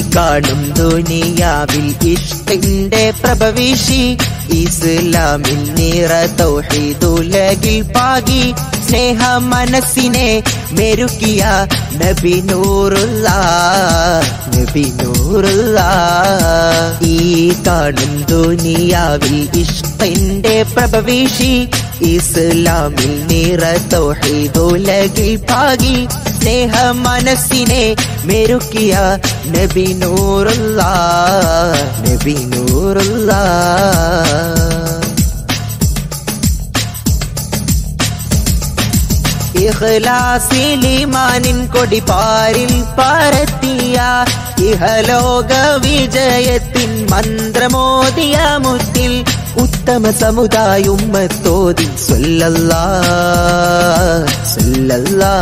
കാണും ദുനിയാവിൽ ഇഷ്ടിന്റെ പ്രഭവിഷി ഇസ്ലാമിൽ നിറ തൗഹീദുലകിൽ പാകി സ്നേഹ മനസ്സിനെ മെരുക്കിയ നബി നൂറുള്ള നബി നൂറുള്ള ഈ കാണും ദുനിയാവിൽ ഇഷ്ടിന്റെ പ്രഭവിഷി ഇസ്ലാമിൽ നിറ തൗഹീദുലകിൽ പാകി സ്നേഹ മനസ്സിനെ മെരുക്കിയ നബി നൂറുള്ള നബി നൂറുള്ള ഇഹ്ലാസിലിമാനിൻ കൊടി പാരിൽ പരത്തിയ ഇഹലോക വിജയത്തിൻ മന്ത്രമോദിയ മുത്തിൽ ഉത്തമ സമുദായുമ്മത്തോതി സ്വല്ലല്ലാ സ്വല്ലല്ലാ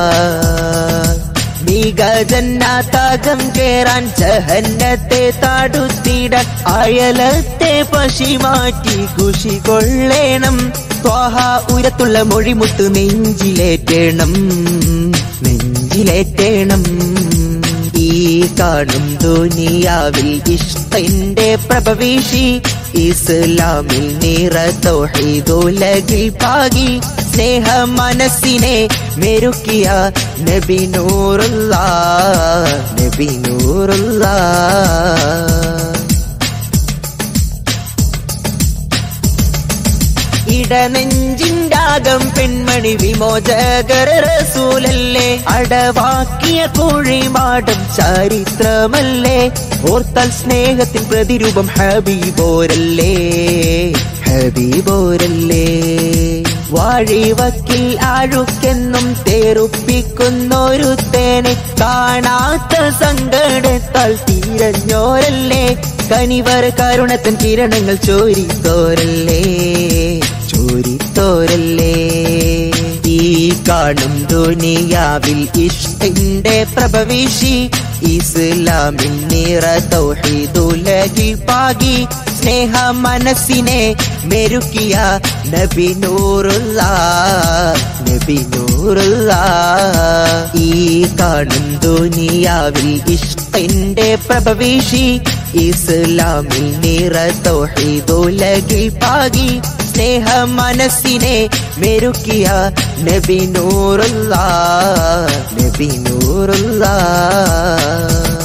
മികജന്നാതാകം കേറാൻ ജഹന്നത്തെ താടുത്തിടാൻ അയലത്തെ പശി മാറ്റി കുശി കൊള്ളേണം ത്വാഹ ഉരത്തുള്ള മൊഴിമുത്ത് നെഞ്ചിലേറ്റേണം നെഞ്ചിലേറ്റേണം ഈ കാണും ദുനിയാവിൽ ഇഷ്ടന്റെ പ്രഭവീഷി ഇസ്ലാമിൽ നിറ തൗഹീദുലകിൽ പാകി സ്നേഹ മനസ്സിനെ മെരുക്കിയ നബി നൂറുള്ള നബി നൂറുള്ള ഇടനെഞ്ചിൻ്റാകം പെൺമണി വിമോചകര റസൂലല്ലേ അടവാക്കിയ കുഴിമാടം ചരിത്രമല്ലേ ഓർത്താൽ സ്നേഹത്തിൻ പ്രതിരൂപം ഹബീബോരല്ലേ ഹബീബോരല്ലേ വാഴിവക്കിൽ ആഴുക്കെന്നും തേറുപ്പിക്കുന്നൊരു തേനെ കാണാത്ത സങ്കടത്താൽ തീരഞ്ഞോരല്ലേ കനിവർ കരുണത്തൻ കിരണങ്ങൾ ചോരിത്തോരല്ലേ ചോരിത്തോരല്ലേ ഈ കാണും ദുനിയാവിൽ ഇഷ്ടിന്റെ പ്രഭവിഷി ഇസ്ലാമിൽ നിറ തൗഹീദുലകിൽ പാകി സ്നേഹ മനസ്സിനെ മെരുക്കിയ നബി നൂറുള്ള നബി നൂറുള്ള ഈ കാണും ദുനിയാവിൽ ഇഷ്ടിന്റെ പ്രഭവിഷി ഇസ്ലാമിൽ നിറ തൗഹീദുലകിൽ പാകി സ്നേഹ മനസ്സിനെ മെരുക്കിയ നബി നൂറുള്ള നബി നൂറുള്ള